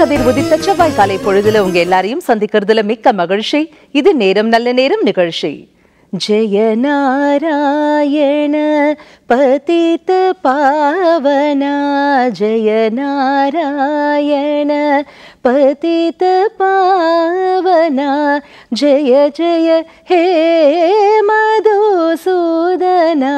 பொற்கதிர் உதித்த செவ்வாய் காலை பொழுதுல உங்க எல்லாரையும் சந்திக்கிறதுல மிக்க மகிழ்ச்சி இது நேரம் நல்ல நேரம் நிகழ்ச்சி ஜெய நாராயண பதித பாவனா ஜெய நாராயண பதித பாவனா ஜெய ஜெய ஹே மதுசூதனா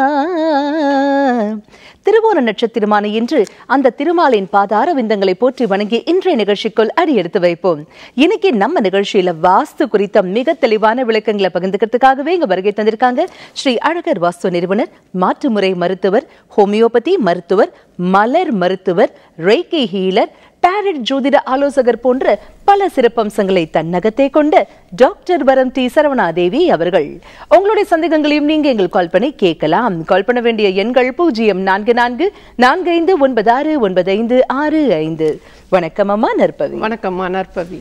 திருவோண நட்சத்திரமான இன்று அந்த திருமாலின் பாதார விந்தங்களை போற்றி வணங்கி இன்றைய நிகழ்ச்சிக்குள் அடி எடுத்து வைப்போம் இன்னைக்கு நம்ம நிகழ்ச்சியில வாஸ்து குறித்த மிக தெளிவான விளக்கங்களை பகிர்ந்துக்கிறதுக்காகவே இங்க வருகை தந்திருக்காங்க ஸ்ரீ அழகர் வாஸ்து நிறுவனர் மாற்றுமுறை மருத்துவர் ஹோமியோபதி மருத்துவர் மலர் மருத்துவர் ரேக்கி ஹீலர் டாரட் ஜோதிட ஆலோசகர் போன்ற பல சிறப்பம்சங்களை தன்னகத்தே கொண்ட டாக்டர் வரம் டி சரவணாதேவி அவர்கள் உங்களுடைய சந்தேகங்களையும் நீங்க எங்கள் கால் பண்ணி கேட்கலாம் கால் பண்ண வேண்டிய எண்கள் பூஜ்ஜியம் நான்கு நான்கு நான்கு ஐந்து ஒன்பது ஆறு ஒன்பது ஐந்து ஆறு ஐந்து வணக்கம் அம்மா நற்பவி வணக்கம்மா நற்பவி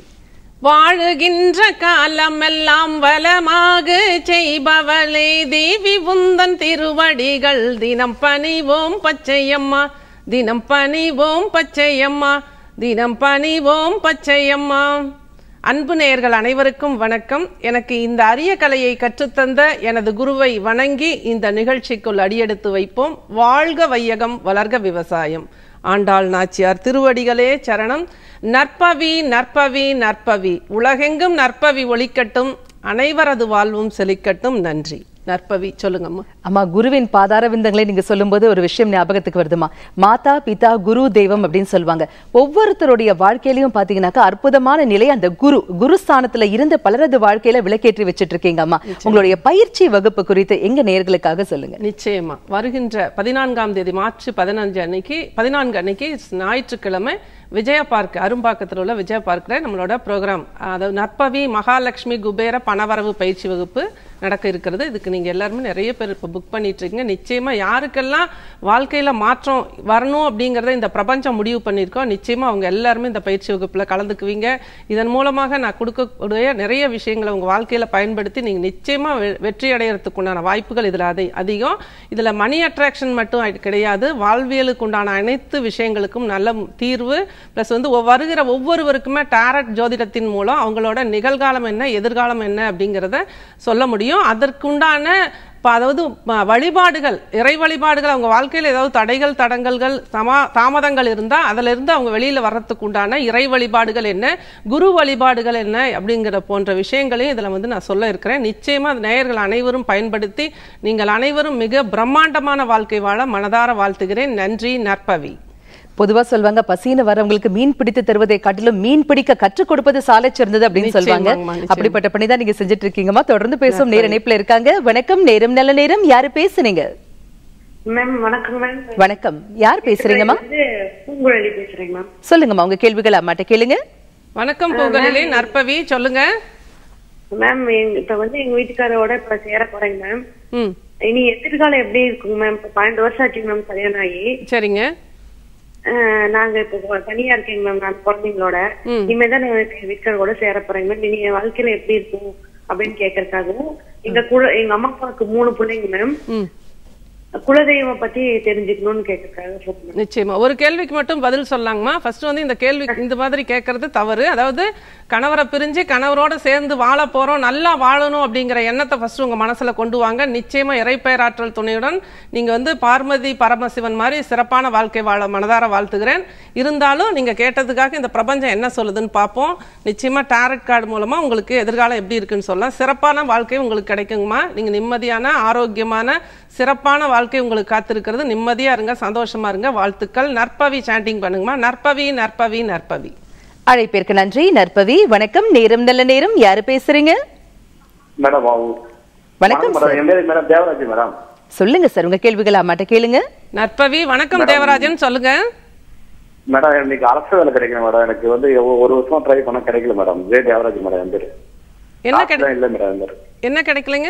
வாழுகின்ற காலமெல்லாம் வளமாக செய்பவளே தேவி உந்தன் திருவடிகள் தினம் பணிவோம் பச்சையம்மா தினம் பணிவோம் பச்சையம்மா தினம் பணிவோம் பச்சையம்மா அன்பு நேயர்கள் அனைவருக்கும் வணக்கம் எனக்கு இந்த அரிய கலையை கற்றுத்தந்த எனது குருவை வணங்கி இந்த நிகழ்ச்சிக்குள் அடியெடுத்து வைப்போம் வாழ்க வையகம் வளர்க விவசாயம் ஆண்டாள் நாச்சியார் திருவடிகளே சரணம் நற்பவி நற்பவி நற்பவி உலகெங்கும் நற்பவி ஒழிக்கட்டும் அனைவரது வாழ்வும் செழிக்கட்டும் நன்றி நற்பவி சொல்லுங்கம்மா அம்மா குருவின் பாதார விந்தங்களை நீங்க சொல்லும்போது ஒரு விஷயம் ஞாபகத்துக்கு வருதுமா மாதா பிதா குரு தெய்வம் அப்படின்னு சொல்லுவாங்க ஒவ்வொருத்தருடைய வாழ்க்கையிலயும் பாத்தீங்கன்னாக்கா அற்புதமான நிலை அந்த குரு குரு ஸ்தானத்துல இருந்த பலரது வாழ்க்கையில விளக்கேற்றி வச்சிட்டு இருக்கீங்க அம்மா உங்களுடைய பயிற்சி வகுப்பு குறித்து எங்க நேர்களுக்காக சொல்லுங்க நிச்சயமா வருகின்ற பதினான்காம் தேதி மார்ச் பதினஞ்சு அன்னைக்கு பதினான்கு அன்னைக்கு ஞாயிற்றுக்கிழமை விஜய பார்க் அரும்பாக்கத்தில் உள்ள விஜய பார்க்கில் நம்மளோட ப்ரோக்ராம் அதாவது நற்பவி மகாலட்சுமி குபேர பணவரவு பயிற்சி வகுப்பு நடக்க இருக்கிறது இதுக்கு நீங்க எல்லாருமே நிறைய பேர் இப்போ புக் பண்ணிட்டு இருக்கீங்க நிச்சயமா யாருக்கெல்லாம் வாழ்க்கையில மாற்றம் வரணும் அப்படிங்கறத இந்த பிரபஞ்சம் முடிவு பண்ணியிருக்கோம் நிச்சயமா அவங்க எல்லாருமே இந்த பயிற்சி வகுப்புல கலந்துக்குவீங்க இதன் மூலமாக நான் கொடுக்கக்கூடிய நிறைய விஷயங்களை உங்க வாழ்க்கையில பயன்படுத்தி நீங்க நிச்சயமா வெ- வெற்றி அடையறதுக்கு உண்டான வாய்ப்புகள் இதுல அதை அதிகம் இதுல மணி அட்ராக்ஷன் மட்டும் அது கிடையாது வாழ்வியலுக்கு உண்டான அனைத்து விஷயங்களுக்கும் நல்ல ம்- தீர்வு பிளஸ் வந்து ஒவ்- வருகிற ஒவ்வொருவருக்குமே டாரட் ஜோதிடத்தின் மூலம் அவங்களோட நிகழ்காலம் என்ன எதிர்காலம் என்ன அப்படிங்கிறத சொல்ல முடியும் அதற்குண்டான இப்ப அதாவது ம- வழிபாடுகள் இறை வழிபாடுகள் அவங்க வாழ்க்கையில ஏதாவது தடைகள் தடங்கல்கள் சமா தாமதங்கள் இருந்தா அதுல இருந்து அவங்க வெளியில வர்றதுக்கு உண்டான இறை வழிபாடுகள் என்ன குரு வழிபாடுகள் என்ன அப்படிங்கிற போன்ற விஷயங்களையும் இதுல வந்து நான் சொல்ல இருக்கிறேன் நிச்சயமா அது நேயர்கள் அனைவரும் பயன்படுத்தி நீங்கள் அனைவரும் மிக பிரம்மாண்டமான வாழ்க்கை வாழ மனதார வாழ்த்துகிறேன் நன்றி நற்பவி பொதுவா சொல்லுவாங்க பசின்னு வரவங்களுக்கு மீன் பிடித்து தருவதை காட்டிலும் மீன் பிடிக்க கற்றுக் கொடுப்பது சாலை சிறந்தது அப்படின்னு சொல்லுவாங்க நிச்சயமாங்கம்மா, நிச்சயமா. அப்படிப்பட்ட பணி தான் நீங்க செஞ்சுட்டு இருக்கீங்கம்மா தொடர்ந்து பேசும் நேர இணைப்புல இருக்காங்க வணக்கம் நேரம் நல்ல நேரம் யாரு பேசுனீங்க மேம் வணக்கம் மேம் வணக்கம் யார் பேசுறீங்கம்மா வந்து பூங்குழலி பேசுறேங்க மேம் சொல்லுங்கம்மா உங்க கேள்விகள் அம்மாட்ட கேளுங்க வணக்கம் பூங்கலிலே நற்பவி சொல்லுங்க மேம் எங்க- இப்ப வந்து எங்க வீட்டுக்காரோட இப்ப சேர போறேங்க மேம் ம் இனி எதிர்காலம் எப்படி இருக்குங்க மேம் இப்ப பன்னெண்டு வருஷம் ஆச்சுங்க மேம் கல்யாணம் ஆகி சரிங்க அஹ், நாங்க இப்ப தனியா இருக்கேங்க மேம் நான் குழந்தைங்களோட இனிமேதான் நான் எங்க வீட்டுக்காரோட சேர போறேங்க மேம் இனி என் வாழ்க்கையில எப்படி இருக்கும் அப்படின்னு கேக்குறதுக்காகவும் எங்க குல எங்க அம்மா அப்பாவுக்கு மூணு பிள்ளைங்க மேம் ம் குலதெய்வம் பத்தி தெரிஞ்சுக்கணும்னு கேக்குறதுக்காக சொல்லுங்க நிச்சயமா ஒரு கேள்விக்கு மட்டும் பதில் சொல்லாங்கம்மா ஃபர்ஸ்ட் வந்து இந்த கேள்வி இந்த மாதிரி கேட்கறது தவறு அதாவது கணவரை பிரிஞ்சு கணவரோட சேர்ந்து வாழ போறோம் நல்லா வாழணும் அப்படிங்கிற எண்ணத்தை ஃபர்ஸ்ட் உங்க மனசுல கொண்டு வாங்க நிச்சயமா இறைப்பெயராற்றல் துணையுடன் நீங்க வந்து பார்வதி பரமசிவன் மாதிரி சிறப்பான வாழ்க்கை வாழ மனதார வாழ்த்துகிறேன் இருந்தாலும் நீங்க கேட்டதுக்காக இந்த பிரபஞ்சம் என்ன சொல்லுதுன்னு பார்ப்போம் நிச்சயமா டாரட் கார்டு மூலமா உங்களுக்கு எதிர்காலம் எப்படி இருக்குன்னு சொல்லலாம் சிறப்பான வாழ்க்கை உங்களுக்கு கிடைக்குங்கம்மா நீங்க நிம்மதியான ஆரோக்கியமான சிறப்பான வாழ்க்கை உங்களுக்கு காத்திருக்கிறது நிம்மதியா இருங்க சந்தோஷமா இருங்க வாழ்த்துக்கள் நற்பவி சாண்டிங் பண்ணுங்கம்மா நற்பவி நற்பவி நற்பவி அழைப்பிற்கு நன்றி நற்பவி வணக்கம் நேரம் நல்ல நேரம் யாரு பேசுறீங்க மேடம் அவங்க- வணக்கம் மேடம் சார் என் பேரு மேடம் தேவராஜ் மேடம் சொல்லுங்க சார் உங்க கேள்விகள் அம்மாட்ட கேளுங்க நற்பவி வணக்கம் தேவராஜன் சொல்லுங்க மேடம் இன்னைக்கு அரசு வேலை கிடைக்கணும் மேடம் எனக்கு வந்து ஒ- ஒரு வருஷம் ட்ரை பண்ண கிடைக்கல மேடம் ஜே தேவராஜ் மேடம் என் பேரு என்ன காசு கிடை தான் இல்ல மேடம் என் பேரு என்ன கிடைக்கலைங்க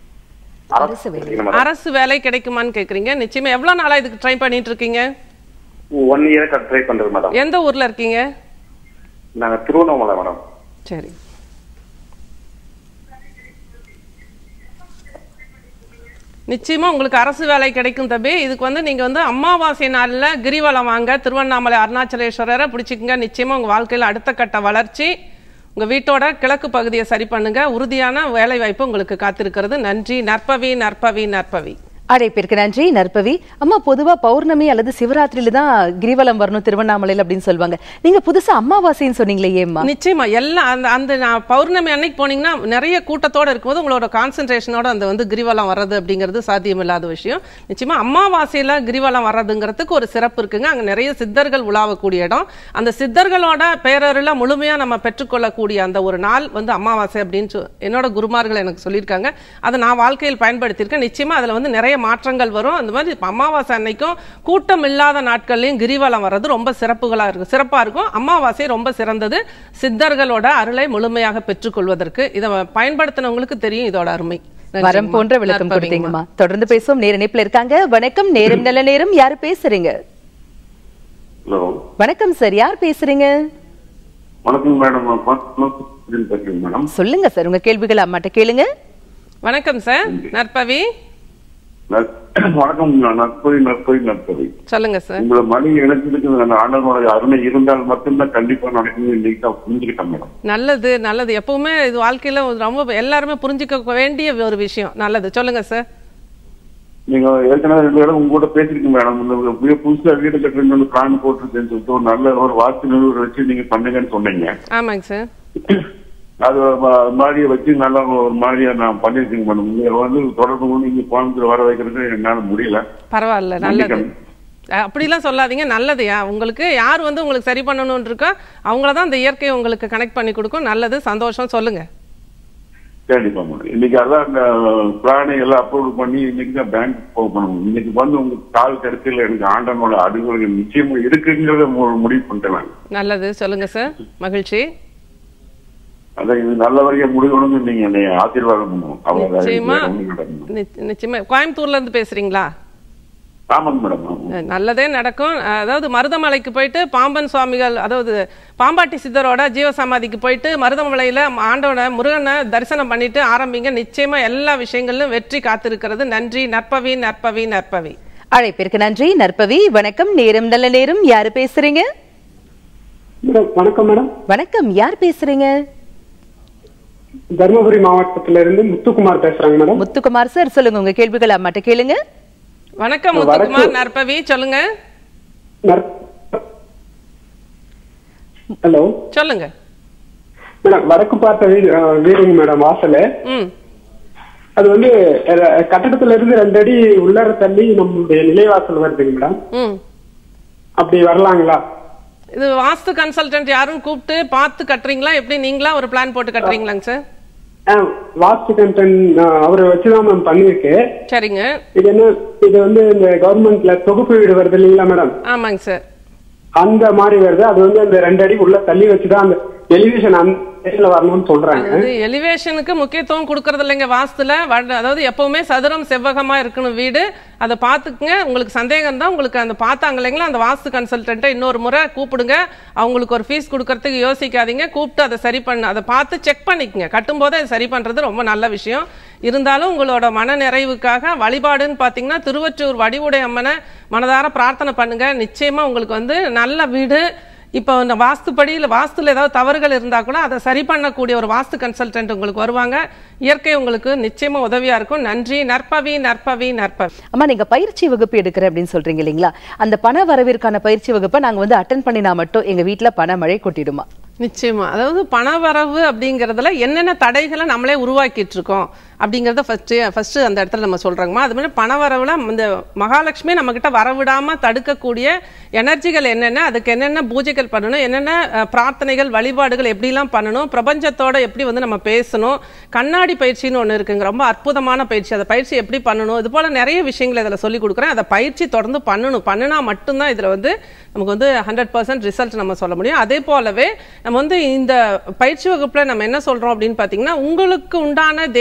அரசு கிடைக்கணும் மேடம் அரசு வேலை கிடைக்குமான்னு கேக்குறீங்க நிச்சயமா எவ்வளவு நாளா இதுக்கு ட்ரை பண்ணிட்டு இருக்கீங்க ஒன் இயர் ட்ரை பண்றேன் மேடம் எந்த ஊர்ல இருக்கீங்க நாங்க திருவண்ணாமலை மேடம் சரி நிச்சயமா உங்களுக்கு அரசு வேலை கிடைக்கும் தம்பி இதுக்கு வந்து நீங்க வந்து அமாவாசை நாள்ல கிரிவலம் வாங்க திருவண்ணாமலை அருணாச்சலேஸ்வரரை பிடிச்சிக்கங்க நிச்சயமா உங்க வாழ்க்கையில அடுத்த கட்ட வளர்ச்சி உங்க வீட்டோட கிழக்கு பகுதியை சரி பண்ணுங்க உறுதியான வேலை வாய்ப்பு உங்களுக்கு காத்திருக்கிறது நன்றி நற்பவி நற்பவி நற்பவி அழைப்பிற்கு நன்றி நற்பவி அம்மா பொதுவா பௌர்ணமி அல்லது சிவராத்திரியில தான் கிரிவலம் வரணும் திருவண்ணாமலையில அப்படின்னு சொல்லுவாங்க நீங்க புதுசா அமாவாசைன்னு சொன்னீங்களே ஏம்மா நிச்சயமா எல்லாம் அந்த அந்த நான் பௌர்ணமி அன்னைக்கு போனீங்கன்னா நிறைய கூட்டத்தோட இருக்கும்போது உங்களோட கான்சென்ட்ரேஷனோட அந்த வந்து கிரிவலம் வர்றது அப்படிங்கிறது சாத்தியமில்லாத விஷயம் நிச்சயமா அமாவாசையில கிரிவலம் வர்றதுங்கிறதுக்கு ஒரு சிறப்பு இருக்குங்க அங்க நிறைய சித்தர்கள் உலாவக்கூடிய இடம் அந்த சித்தர்களோட பேரருள முழுமையா நம்ம பெற்றுக்கொள்ளக்கூடிய அந்த ஒரு நாள் வந்து அமாவாசை அப்படின்னு சொ- என்னோட குருமார்கள் எனக்கு சொல்லியிருக்காங்க அதை நான் வாழ்க்கையில் பயன்படுத்தியிருக்கேன் நிச்சயமா அதுல வந்து நிறைய மாற்றங்கள் வரும் அந்த மாதிரி இப்ப அமாவாசை அன்னைக்கும் கூட்டம் இல்லாத நாட்கள்லயும் கிரிவலம் வர்றது ரொம்ப சிறப்புகளா இருக்கும் சிறப்பா இருக்கும் அமாவாசை ரொம்ப சிறந்தது சித்தர்களோட அருளை முழுமையாக பெற்றுக்கொள்வதற்கு இதை பயன்படுத்தினவங்களுக்கு தெரியும் இதோட அருமை நன்றிங்கம்மா. வரம் போன்ற விளக்கம் நற்பவிங்கம்மா. கொடுத்தீங்கம்மா தொடர்ந்து பேசுவோம் நேர இணைப்புல இருக்காங்க வணக்கம் நேரம் நல்ல நேரம் யாரு பேசுறீங்க ஹலோ வணக்கம் சார் யார் பேசுறீங்க வணக்கம் மேடம் நான் பாத்து- பேசுறேன் மேடம் சொல்லுங்க சார் உங்க கேள்விகள் அம்மாட்ட கேளுங்க வணக்கம் சார் நற்பவி நற்- வணக்கம் நற்பதி நற்பதி நற்பதி சொல்லுங்க சார் உங்களை மணி இணைச்சதுக்கு அந்த ஆண்டவனுடைய அருணை இருந்தால் மட்டும்தான் கண்டிப்பா நடக்கும் இன்னைக்கு தான் புரிஞ்சுக்கிட்டேன் மேடம் நல்லது நல்லது எப்பவுமே இது வாழ்க்கையில ரொம்ப எல்லாருமே புரிஞ்சுக்க வேண்டிய ஒரு விஷயம் நல்லது சொல்லுங்க சார் நீங்க ஏற்கனவே ரெண்டு பேரும் உங்க கூட பேசிருக்கீங்க மேடம் இந்த வீ- புதுசா வீடு கட்டுறீங்க பிளான் போட்டிருக்கேன்னு சொல்லிட்டு ஒரு நல்ல ஒரு வாஸ்து நிறுவனம் வச்சு நீங்க பண்ணுங்கன்னு சொன்னீங்க ஆமாங்க சார் அது ம- மாதிரியை வச்சு நல்லா ஒரு மாதிரியா நான் பண்ணிருக்கேங்க மேடம் நீங்க வந்து தொடர்பு கொண்டு நீங்க கோயம்புத்தூர் வர வைக்கிறதுக்கு என்னால முடியல பரவாயில்ல நல்லது மன்னிக்கணும். அஹ் அப்படிலாம் சொல்லாதீங்க நல்லது யா உங்களுக்கு யார் வந்து உங்களுக்கு சரி பண்ணணும்னு இருக்கோ அவங்கள தான் அந்த இயற்கை உங்களுக்கு கனெக்ட் பண்ணி கொடுக்கும் நல்லது சந்தோஷம் சொல்லுங்க கண்டிப்பா மேடம் இன்னைக்கு அதான் அந்த பிளானை எல்லாம் அப்ரூவ் பண்ணி இன்னைக்கு தான் பேங்க் போகணும் இன்னைக்கு வந்து உங்க கால் கருத்தில் எனக்கு ஆண்டனோட அறிவுரை நிச்சயமா இருக்குங்கிறத மு- முடிவு பண்ணிட்டேன் நான். நல்லது சொல்லுங்க சார் மகிழ்ச்சி அதான் இது நல்லபடியா முடியணும்னு நீங்க என்னை ஆசீர்வாதம் பண்ணுவோம் அவ்வளவுதான் நிச்சயமா வேற ஒண்ணும் கிடையாது. நிச்ச- நிச்சயமா கோயம்புத்தூர்ல இருந்து பேசுறீங்களா ஆமாங்க மேடம் ஆமாம் அஹ் நல்லதே நடக்கும் அஹ் அதாவது மருதமலைக்கு போயிட்டு பாம்பன் சுவாமிகள் அதாவது பாம்பாட்டி சித்தரோட ஜீவசமாதிக்கு போயிட்டு மருதமலையில ஆண்டவனை முருகனை தரிசனம் பண்ணிட்டு ஆரம்பிங்க நிச்சயமா எல்லா விஷயங்களிலும் வெற்றி காத்திருக்கிறது நன்றி நற்பவி நற்பவி நற்பவி அழைப்பிற்கு நன்றி நற்பவி வணக்கம் நேரம் நல்ல நேரம் யாரு பேசுறீங்க மேடம் வணக்கம் மேடம் வணக்கம் யார் பேசுறீங்க தருமபுரி மாவட்டத்துல இருந்து முத்துக்குமார் பேசுறாங்க மேடம் முத்துக்குமார் சார் சொல்லுங்க உங்க கேள்விகள் அம்மாட்ட கேளுங்க வணக்கம் முத்துக்குமார் நற்பவி சொல்லுங்க ஹலோ சொல்லுங்க மேடம் வடக்கு பார்த்த வீடு அஹ், வீடுங்க மேடம் வாசலு ம் அது வந்து அஹ், கட்டடத்துல இருந்து ரெண்டு அடி உள்ளார தள்ளி நம்மளுடைய நிலைவாசல் வருதுங்க மேடம் ம் அப்படி வரலாங்களா இது வாஸ்து கன்சல்டன்ட் யாரும் கூப்பிட்டு பார்த்து கட்டுறீங்களா எப்படி நீங்களா ஒரு பிளான் போட்டு கட்டுறீங்களாங்க சார் அஹ், வாஸ்து கண்டென்ட் அவரை வச்சுதான் மேம் பண்ணிருக்கு சரிங்க இது என்ன இது வந்து இந்த கவர்மெண்ட்ல தொகுப்பு வீடு வருது இல்லைங்களா மேடம் ஆமாங்க சார் அந்த மாதிரி வருது அது வந்து அந்த ரெண்டு அடி உள்ள தள்ளி வச்சுதான் அந்த எலிவேஷன் அந்த side-ல வரணும்னு சொல்றாங்க அது எலிவேஷனுக்கு முக்கியத்துவம் கொடுக்கறது இல்லைங்க வாஸ்துல வட- அதாவது எப்பவுமே சதுரம் செவ்வகமா இருக்கணும் வீடு அதை பார்த்துக்குங்க உங்களுக்கு சந்தேகம் தான் உங்களுக்கு அந்த பார்த்தாங்க இல்லைங்களா அந்த வாஸ்து கன்சல்டன்ட்டை இன்னொரு முறை கூப்பிடுங்க அவங்களுக்கு ஒரு ஃபீஸ் கொடுக்கறதுக்கு யோசிக்காதீங்க கூப்பிட்டு அதை சரி பண்ண அதை பார்த்து செக் பண்ணிக்கங்க கட்டும்போது அதை சரி பண்றது ரொம்ப நல்ல விஷயம் இருந்தாலும் உங்களோட மன நிறைவுக்காக வழிபாடுன்னு பார்த்தீங்கன்னா திருவொற்றூர் வடிவுடை அம்மனை மனதார பிரார்த்தனை பண்ணுங்க நிச்சயமா உங்களுக்கு வந்து நல்ல வீடு இப்போ இந்த வாஸ்துப்படி இல்லை வாஸ்துல ஏதாவது தவறுகள் இருந்தால் கூட அதை சரி பண்ணக்கூடிய ஒரு வாஸ்து கன்சல்டன்ட் உங்களுக்கு வருவாங்க இயற்கை உங்களுக்கு நிச்சயமா உதவியா இருக்கும் நன்றி நற்பவி நற்பவி நற்பவி அம்மா நீங்க பயிற்சி வகுப்பு எடுக்கிறேன் அப்படின்னு சொல்றீங்க இல்லைங்களா அந்த பண வரவிற்கான பயிற்சி வகுப்பை நாங்க வந்து அட்டன் பண்ணினா மட்டும் எங்க வீட்ல பண மழை கொட்டிடுமா நிச்சயமா அதாவது பணவரவு அப்படிங்கிறதுல என்னென்ன தடைகளை நம்மளே உருவாக்கிட்டு இருக்கோம் அப்படிங்கிறத ஃபர்ஸ்ட் ஃபர்ஸ்ட் அந்த இடத்துல நம்ம சொல்றோங்கம்மா அது மாதிரி பணவரவுல இந்த மகாலட்சுமி நம்ம கிட்ட வரவிடாம தடுக்கக்கூடிய எனர்ஜிகள் என்னென்ன அதுக்கு என்னென்ன பூஜைகள் பண்ணணும் என்னென்ன அஹ், பிரார்த்தனைகள் வழிபாடுகள் எப்படிலாம் பண்ணணும் பிரபஞ்சத்தோட எப்படி வந்து நம்ம பேசணும் கண்ணாடி பயிற்சின்னு ஒன்று இருக்குங்க ரொம்ப அற்புதமான பயிற்சி அந்த பயிற்சி எப்படி பண்ணணும் இது போல நிறைய விஷயங்களை இதில் சொல்லி கொடுக்குறேன் அதை பயிற்சி தொடர்ந்து பண்ணணும் பண்ணினா மட்டும்தான் இதில் வந்து நமக்கு வந்து ஹண்ட்ரட் பர்சன்ட் ரிசல்ட் நம்ம சொல்ல முடியும் அதே போலவே நம்ம வந்து இந்த பயிற்சி வகுப்புல நம்ம என்ன சொல்றோம் அப்படின்னு பார்த்தீங்கன்னா உங்களுக்கு உண்டான தெய்வங்கள்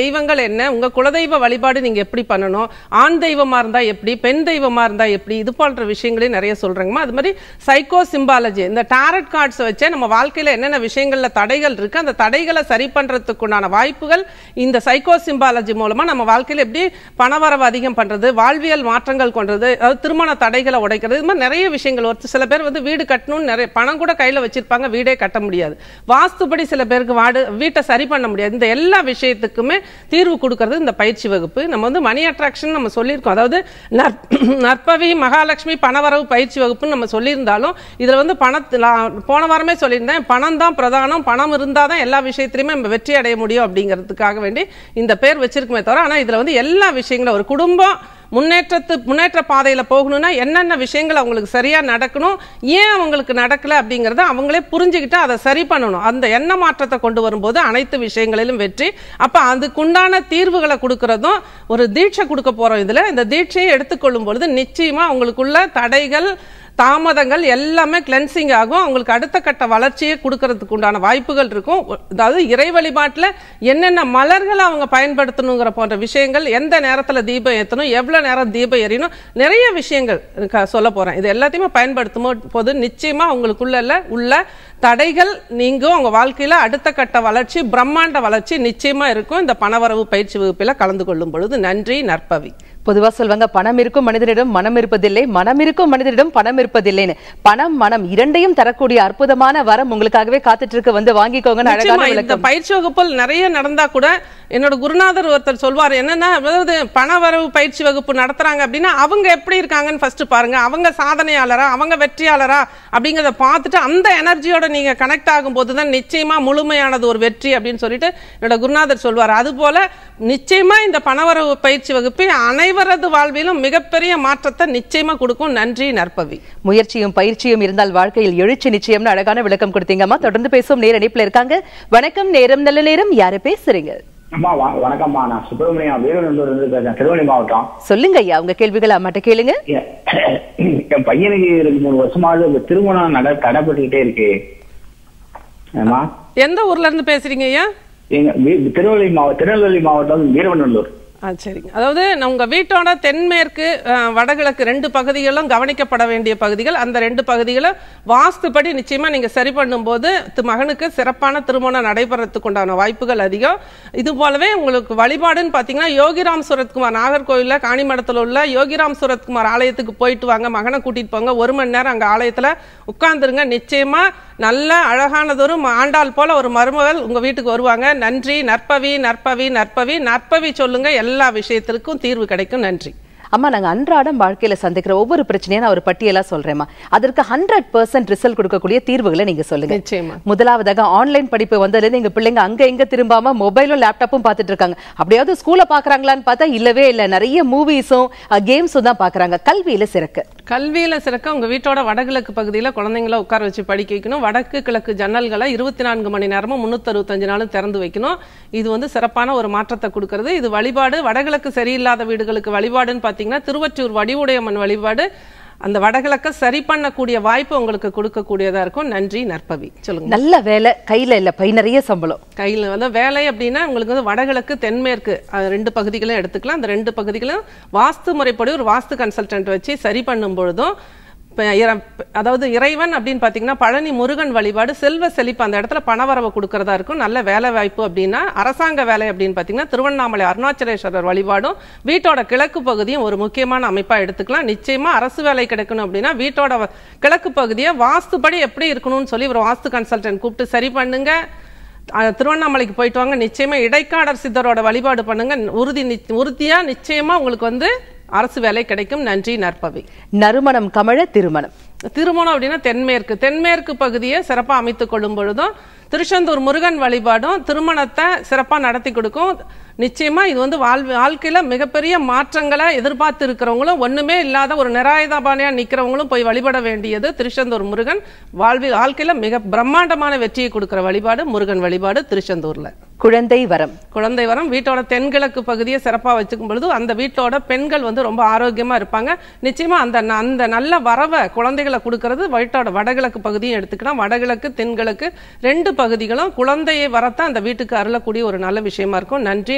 என்ன உங்க குலதெய்வ வழிபாடு நீங்க எப்படி பண்ணணும் ஆண் தெய்வமா இருந்தா எப்படி பெண் தெய்வமா இருந்தா எப்படி இது போன்ற விஷயங்களையும் நிறைய சொல்றாங்கம்மா அது மாதிரி சைக்கோ சிம்பாலஜி இந்த டாரட் கார்ட்ஸ் வச்சே நம்ம வாழ்க்கையில என்னென்ன விஷயங்கள்ல தடைகள் இருக்கு அந்த தடைகளை சரி பண்றதுக்குண்டான வாய்ப்புகள் இந்த சைக்கோ சிம்பாலஜி மூலமா நம்ம வாழ்க்கையில எப்படி பணவரவு அதிகம் பண்றது வாழ்வியல் மாற்றங்கள் கொண்டது அதாவது திருமண தடைகளை உடைக்கிறது இது மாதிரி நிறைய விஷயங்கள் ஒரு சில பேர் வந்து வீடு கட்டணும்னு நிறைய பணம் கூட கையில வச்சிருப்பாங்க வீடே கட்ட முடியாது வாஸ்துபடி சில பேருக்கு வாடு வீட்டை சரி பண்ண முடியாது இந்த எல்லா விஷயத்துக்குமே தீர்வு கொடுக்கறது இந்த பயிற்சி வகுப்பு நம்ம வந்து மணி அட்ராக்ஷன் நம்ம சொல்லியிருக்கோம் அதாவது நற்ப- நற்பவி மகாலட்சுமி பணவரவு பயிற்சி வகுப்புன்னு நம்ம சொல்லியிருந்தாலும் இதுல வந்து பணத்து நான் போன வாரமே சொல்லியிருந்தேன் பணம் தான் பிரதானம் பணம் இருந்தால் தான் எல்லா விஷயத்திலையுமே நம்ம வெற்றி அடைய முடியும் அப்படிங்கிறதுக்காக வேண்டி இந்த பேர் வச்சிருக்குமே தவிர ஆனா இதுல வந்து எல்லா விஷயங்களும் ஒரு குடும்பம் முன்னேற்றத்து முன்னேற்ற பாதையில போகணும்னா என்னென்ன விஷயங்கள் அவங்களுக்கு சரியா நடக்கணும் ஏன் அவங்களுக்கு நடக்கல அப்படிங்கறத அவங்களே புரிஞ்சுக்கிட்டு அதை சரி பண்ணணும் அந்த எண்ண மாற்றத்தை கொண்டு வரும்போது அனைத்து விஷயங்களிலும் வெற்றி அப்ப அதுக்குண்டான தீர்வுகளை கொடுக்கறதும் ஒரு தீட்சை கொடுக்க போறோம் இதுல இந்த தீட்சையை எடுத்துக்கொள்ளும் பொழுது நிச்சயமா அவங்களுக்குள்ள தடைகள் தாமதங்கள் எல்லாமே கிளென்சிங் ஆகும் அவங்களுக்கு அடுத்த கட்ட வளர்ச்சியை கொடுக்கறதுக்கு உண்டான வாய்ப்புகள் இருக்கும் அதாவது இறை வழிபாட்டில் என்னென்ன மலர்களை அவங்க பயன்படுத்தணுங்கிற போன்ற விஷயங்கள் எந்த நேரத்தில் தீபம் ஏற்றணும் எவ்வளோ நேரம் தீபம் எரியணும் நிறைய விஷயங்கள் க- சொல்ல போகிறேன் இது எல்லாத்தையுமே பயன்படுத்தும் போது நிச்சயமாக அவங்களுக்குள்ள உள்ள தடைகள் நீங்கும் அவங்க வாழ்க்கையில் அடுத்த கட்ட வளர்ச்சி பிரம்மாண்ட வளர்ச்சி நிச்சயமாக இருக்கும் இந்த பணவரவு பயிற்சி வகுப்பில் கலந்து கொள்ளும் பொழுது நன்றி நற்பவி பொதுவா சொல்வாங்க பணம் இருக்கும் மனிதனிடம் மனம் இருப்பதில்லை மனம் இருக்கும் மனிதனிடம் பணம் இருப்பதில்லைன்னு பணம் மனம் இரண்டையும் தரக்கூடிய அற்புதமான வரம் உங்களுக்காகவே காத்துட்டு இருக்கு வந்து வாங்கிக்கோங்கன்னு நிச்சயமா, அழகான இந்த விளக்கம் பயிற்சி வகுப்பில் நிறைய நடந்தா கூட என்னோட குருநாதர் ஒருத்தர் சொல்வார் என்னன்னா அதாவது பண வரவு பயிற்சி வகுப்பு நடத்துறாங்க அப்படின்னா அவங்க எப்படி இருக்காங்கன்னு ஃபர்ஸ்ட் பாருங்க அவங்க சாதனையாளரா அவங்க வெற்றியாளரா அப்படிங்கறத பார்த்துட்டு அந்த எனர்ஜியோட நீங்க கனெக்ட் ஆகும்போது தான் நிச்சயமா முழுமையானது ஒரு வெற்றி அப்படின்னு சொல்லிட்டு என்னோட குருநாதர் சொல்வார் அது போல நிச்சயமா இந்த பணவரவு பயிற்சி வகுப்பு அனைவரது வாழ்விலும் மிகப்பெரிய மாற்றத்தை நிச்சயமா கொடுக்கும் நன்றி நற்பவி முயற்சியும் பயிற்சியும் இருந்தால் வாழ்க்கையில் எழுச்சி நிச்சயம்னு அழகான விளக்கம் கொடுத்தீங்கம்மா தொடர்ந்து பேசும் நேர இணைப்புல இருக்காங்க வணக்கம் நேரம் நல்ல நேரம் யாரு பேசுறீங்க அம்மா வ- வணக்கம்மா நான் சுப்பிரமணியம் வீரநல்லூர் இருந்து பேசுறேன் திருவண்ணி மாவட்டம் சொல்லுங்க ஐயா உங்க கேள்விகளை அம்மாட்ட கேளுங்க எ- என் பையனுக்கு ரெண்டு மூணு வருஷமாவது இந்த திருமணம் நட தடைப்பட்டுக்கிட்டே இருக்கு ஆமா எந்த ஊர்ல இருந்து பேசுறீங்க ஐயா எங்க வீ- திருநெல்வேலி மாவட்டம் திருநெல்வேலி மாவட்டம் வீரவநல்லூர் ஆ சரிங்க அதாவது நான் உங்க வீட்டோட தென்மேற்கு அஹ், வடகிழக்கு ரெண்டு பகுதிகளும் கவனிக்கப்பட வேண்டிய பகுதிகள் அந்த ரெண்டு பகுதிகளும் வாஸ்துப்படி நிச்சயமா நீங்க சரி பண்ணும்போது தி- மகனுக்கு சிறப்பான திருமணம் நடைபெறத்துக்கு உண்டான வாய்ப்புகள் அதிகம் இது போலவே உங்களுக்கு வழிபாடுன்னு பாத்தீங்கன்னா யோகிராம் சுரத்குமார் நாகர்கோவில்ல காணிமடத்துல உள்ள யோகிராம் சுரத்குமார் ஆலயத்துக்கு போயிட்டு வாங்க மகனை கூட்டிட்டு போங்க ஒரு மணி நேரம் அங்க ஆலயத்துல உட்கார்ந்துருங்க நிச்சயமா நல்ல அழகானதொரு ம- ஆண்டாள் போல ஒரு மருமகள் உங்க வீட்டுக்கு வருவாங்க நன்றி நற்பவி நற்பவி நற்பவி நற்பவி சொல்லுங்க எல்லா விஷயத்திற்கும் தீர்வு கிடைக்கும் நன்றி அம்மா நாங்க அன்றாடம் வாழ்க்கையில சந்திக்கிற ஒவ்வொரு பிரச்சனையும் நான் ஒரு பட்டியலா சொல்றேம்மா அதற்கு ஹண்ட்ரட் பர்சன்ட் ரிசல்ட் கொடுக்கக்கூடிய தீர்வுகளை நீங்க சொல்லுங்க நிச்சயமா முதலாவதாக ஆன்லைன் படிப்பு வந்ததுல எங்க பிள்ளைங்க அங்க எங்க திரும்பாம மொபைலும் லேப்டாப்பும் பார்த்துட்டு இருக்காங்க அப்படியாவது ஸ்கூல்ல பாக்குறாங்களான்னு பார்த்தா இல்லவே இல்ல நிறைய மூவிஸும் கேம்ஸும் தான் பாக்குறாங்க கல்வியில சிறக்கு கல்வியில சிறக்க உங்க வீட்டோட வடகிழக்கு பகுதியில குழந்தைங்களை உட்கார வச்சு படிக்க வைக்கணும் வடக்கு கிழக்கு ஜன்னல்களை இருபத்தி நான்கு மணி நேரமும் முன்னூத்தி அறுபத்தஞ்சு நாளும் திறந்து வைக்கணும் இது வந்து சிறப்பான ஒரு மாற்றத்தை கொடுக்கிறது இது வழிபாடு வடகிழக்கு சரியில்லாத வீடுகளுக்கு வழிபாடுன்னு பாத்தீங்கன்னா திருவற்றூர் வடிவுடையம்மன் வழிபாடு அந்த வடகிழக்க சரி பண்ணக்கூடிய வாய்ப்பு உங்களுக்கு கொடுக்கக்கூடியதா இருக்கும் நன்றி நற்பவி சொல்லுங்க நல்ல வேலை கையில இல்ல பை நிறைய சம்பளம் கையில் வந்து வேலை அப்படின்னா உங்களுக்கு வந்து வடகிழக்கு தென்மேற்கு அது ரெண்டு பகுதிகளும் எடுத்துக்கலாம் அந்த ரெண்டு பகுதிகளும் வாஸ்து முறைப்படி ஒரு வாஸ்து கன்சல்டன்ட் வச்சு சரி பண்ணும் பொழுதும் இப்ப இற- அதாவது இறைவன் அப்படின்னு பார்த்தீங்கன்னா பழனி முருகன் வழிபாடு செல்வ செழிப்பு அந்த இடத்துல பணவரவை கொடுக்கறதா இருக்கும் நல்ல வேலை வாய்ப்பு அப்படின்னா அரசாங்க வேலை அப்படின்னு பார்த்தீங்கன்னா திருவண்ணாமலை அருணாச்சலேஸ்வரர் வழிபாடும் வீட்டோட கிழக்கு பகுதியும் ஒரு முக்கியமான அமைப்பா எடுத்துக்கலாம் நிச்சயமா அரசு வேலை கிடைக்கணும் அப்படின்னா வீட்டோட வ- கிழக்கு பகுதியை வாஸ்துபடி எப்படி இருக்கணும்னு சொல்லி ஒரு வாஸ்து கன்சல்டன்ட் கூப்பிட்டு சரி பண்ணுங்க அஹ் திருவண்ணாமலைக்கு போயிட்டு வாங்க நிச்சயமா இடைக்காடர் சித்தரோட வழிபாடு பண்ணுங்க உறுதி நிச்- உறுதியா நிச்சயமா உங்களுக்கு வந்து அரசு வேலை கிடைக்கும் நன்றி நற்பவி நறுமணம் கமழ திருமணம் திருமணம் அப்படின்னா தென்மேற்கு தென்மேற்கு பகுதியை சிறப்பா அமைத்துக் கொள்ளும் பொழுதும் திருச்செந்தூர் முருகன் வழிபாடும் திருமணத்தை சிறப்பா நடத்தி கொடுக்கும் நிச்சயமா இது வந்து வாழ் வாழ்க்கையில மிகப்பெரிய மாற்றங்களை எதிர்பார்த்து இருக்கிறவங்களும் ஒண்ணுமே இல்லாத ஒரு நிராயுதபாணியா நிக்கிறவங்களும் போய் வழிபட வேண்டியது திருச்செந்தூர் முருகன் வாழ்வில் வாழ்க்கையில மிக பிரம்மாண்டமான வெற்றியை கொடுக்கிற வழிபாடு முருகன் வழிபாடு திருச்செந்தூர்ல குழந்தை வரம் குழந்தை வரம் வீட்டோட தென்கிழக்கு பகுதியை சிறப்பா வச்சுக்கும் பொழுது அந்த வீட்டோட பெண்கள் வந்து ரொம்ப ஆரோக்கியமா இருப்பாங்க நிச்சயமா அந்த ந- அந்த நல்ல வரவை குழந்தைகளை கொடுக்கறது வீட்டோட வடகிழக்கு பகுதியும் எடுத்துக்கலாம் வடகிழக்கு தென்கிழக்கு ரெண்டு பகுதிகளும் குழந்தையை வரத்த அந்த வீட்டுக்கு அருளக்கூடிய ஒரு நல்ல விஷயமா இருக்கும் நன்றி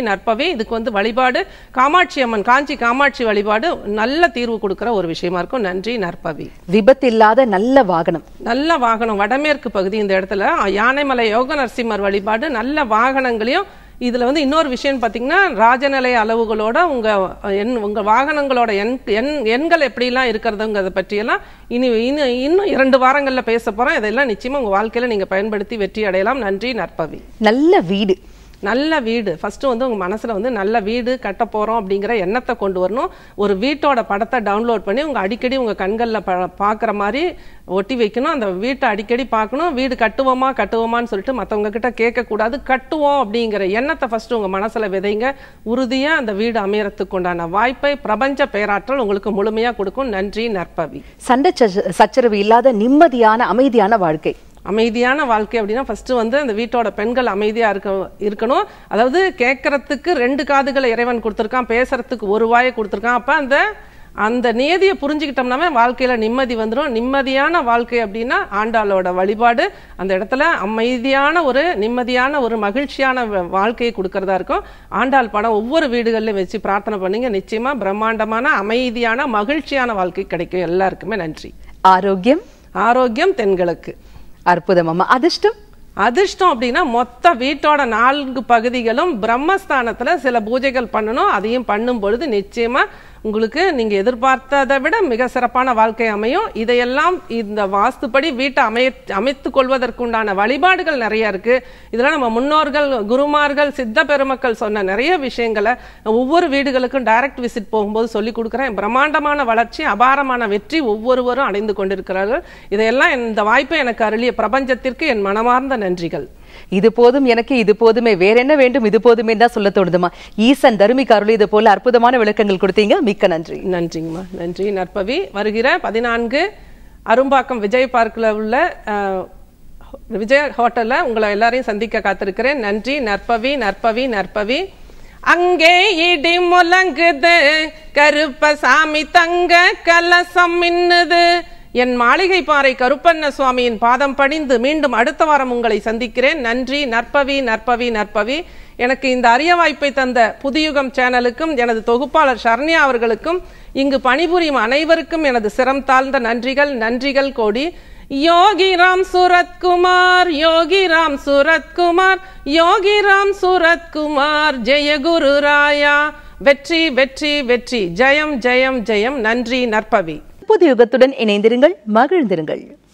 நற்பவி இதுக்கு வந்து வழிபாடு காமாட்சி அம்மன் காஞ்சி காமாட்சி வழிபாடு நல்ல தீர்வு கொடுக்கிற ஒரு விஷயமா இருக்கும் நன்றி நற்பவி விபத்தில்லாத நல்ல வாகனம் நல்ல வாகனம் வடமேற்கு பகுதி இந்த இடத்துல யானைமலை யோக நரசிம்மர் வழிபாடு நல்ல வாகனங்களையும் இதுல வந்து இன்னொரு விஷயம் பாத்தீங்கன்னா ராஜநிலை அளவுகளோட உங்க எண் உங்க வாகனங்களோட எண் எண் எண்கள் எப்படிலாம் இருக்கிறதுங்கிறத பற்றியெல்லாம் இனி இன்னும் இன்னும் இரண்டு வாரங்கள்ல பேச போறோம் இதெல்லாம் நிச்சயமா உங்க வாழ்க்கையில நீங்க பயன்படுத்தி வெற்றி அடையலாம் நன்றி நற்பவி நல்ல வீடு நல்ல வீடு ஃபர்ஸ்ட் வந்து உங்க மனசுல வந்து நல்ல வீடு கட்ட போறோம் அப்படிங்கிற எண்ணத்தை கொண்டு வரணும் ஒரு வீட்டோட படத்தை டவுன்லோட் பண்ணி உங்க அடிக்கடி உங்க கண்கள்ல ப- பார்க்குற மாதிரி ஒட்டி வைக்கணும் அந்த வீட்டை அடிக்கடி பார்க்கணும் வீடு கட்டுவோமா கட்டுவோமான்னு சொல்லிட்டு மத்தவங்க கிட்ட கேட்க கூடாது கட்டுவோம் அப்படிங்கிற எண்ணத்தை ஃபர்ஸ்ட் உங்க மனசுல விதைங்க உறுதியா அந்த வீடு அமையறதுக்கு உண்டான வாய்ப்பை பிரபஞ்ச பேராற்றல் உங்களுக்கு முழுமையா கொடுக்கும் நன்றி நற்பவி சண்டை சச்ச- சச்சரவு இல்லாத நிம்மதியான அமைதியான வாழ்க்கை அமைதியான வாழ்க்கை அப்படின்னா ஃபர்ஸ்ட் வந்து அந்த வீட்டோட பெண்கள் அமைதியா இருக்க இருக்கணும் அதாவது கேட்கறதுக்கு ரெண்டு காதுகளை இறைவன் கொடுத்துருக்கான் பேசுறதுக்கு ஒரு வாயை கொடுத்துருக்கான் அப்ப அந்த அந்த நியதியை புரிஞ்சுக்கிட்டோம்னாவே வாழ்க்கையில நிம்மதி வந்துடும் நிம்மதியான வாழ்க்கை அப்படின்னா ஆண்டாளோட வழிபாடு அந்த இடத்துல அமைதியான ஒரு நிம்மதியான ஒரு மகிழ்ச்சியான வ- வாழ்க்கையை கொடுக்கறதா இருக்கும் ஆண்டாள் படம் ஒவ்வொரு வீடுகள்லையும் வச்சு பிரார்த்தனை பண்ணீங்க நிச்சயமா பிரம்மாண்டமான அமைதியான மகிழ்ச்சியான வாழ்க்கை கிடைக்கும் எல்லாருக்குமே நன்றி ஆரோக்கியம் ஆரோக்கியம் தென்களுக்கு அற்புதம் அம்மா அதிர்ஷ்டம் அதிர்ஷ்டம் அப்படின்னா மொத்த வீட்டோட நான்கு பகுதிகளும் பிரம்மஸ்தானத்துல சில பூஜைகள் பண்ணணும் அதையும் பண்ணும் பொழுது நிச்சயமா உங்களுக்கு நீங்க எதிர்பார்த்ததை விட மிக சிறப்பான வாழ்க்கை அமையும் இதையெல்லாம் இந்த வாஸ்துப்படி வீட்டை அமைய அமைத்துக் கொள்வதற்குண்டான வழிபாடுகள் நிறைய இருக்கு இதெல்லாம் நம்ம முன்னோர்கள் குருமார்கள் சித்த பெருமக்கள் சொன்ன நிறைய விஷயங்களை ஒவ்வொரு வீடுகளுக்கும் டைரக்ட் விசிட் போகும்போது சொல்லி கொடுக்குறேன் பிரம்மாண்டமான வளர்ச்சி அபாரமான வெற்றி ஒவ்வொருவரும் அடைந்து கொண்டிருக்கிறார்கள் இதையெல்லாம் இந்த வாய்ப்பை எனக்கு அருளிய பிரபஞ்சத்திற்கு என் மனமார்ந்த நன்றிகள் இது போதும் எனக்கு இது போதுமே வேற என்ன வேண்டும் இது போதுமே தான் சொல்ல தோணுதுமா ஈசன் தருமிக்கு அருள் இது போல அற்புதமான விளக்கங்கள் கொடுத்தீங்க மிக்க நன்றி நன்றிங்கம்மா நன்றி நற்பவி வருகிற பதினான்கு அரும்பாக்கம் விஜய் பார்க்கில் உள்ள அஹ், விஜய் ஹோட்டல்ல உங்களை எல்லாரையும் சந்திக்க காத்திருக்கிறேன் நன்றி நற்பவி நற்பவி நற்பவி அங்கே இடி முழங்குது கருப்பசாமி தங்க கலசம் மின்னுது என் மாளிகை பாறை கருப்பண்ண சுவாமியின் பாதம் பணிந்து மீண்டும் அடுத்த வாரம் உங்களை சந்திக்கிறேன் நன்றி நற்பவி நற்பவி நற்பவி எனக்கு இந்த அரிய வாய்ப்பை தந்த புதியுகம் சேனலுக்கும் எனது தொகுப்பாளர் சரண்யா அவர்களுக்கும் இங்கு பணிபுரியும் அனைவருக்கும் எனது சிரம் தாழ்ந்த நன்றிகள் நன்றிகள் கோடி யோகி ராம் சுரத்குமார் யோகி ராம் சுரத்குமார் யோகி ராம் சுரத்குமார் ஜெய குரு ராயா வெற்றி வெற்றி வெற்றி ஜெயம் ஜெயம் ஜெயம் நன்றி நற்பவி புது யுகத்துடன் இணைந்திருங்கள் மகிழ்ந்திருங்கள்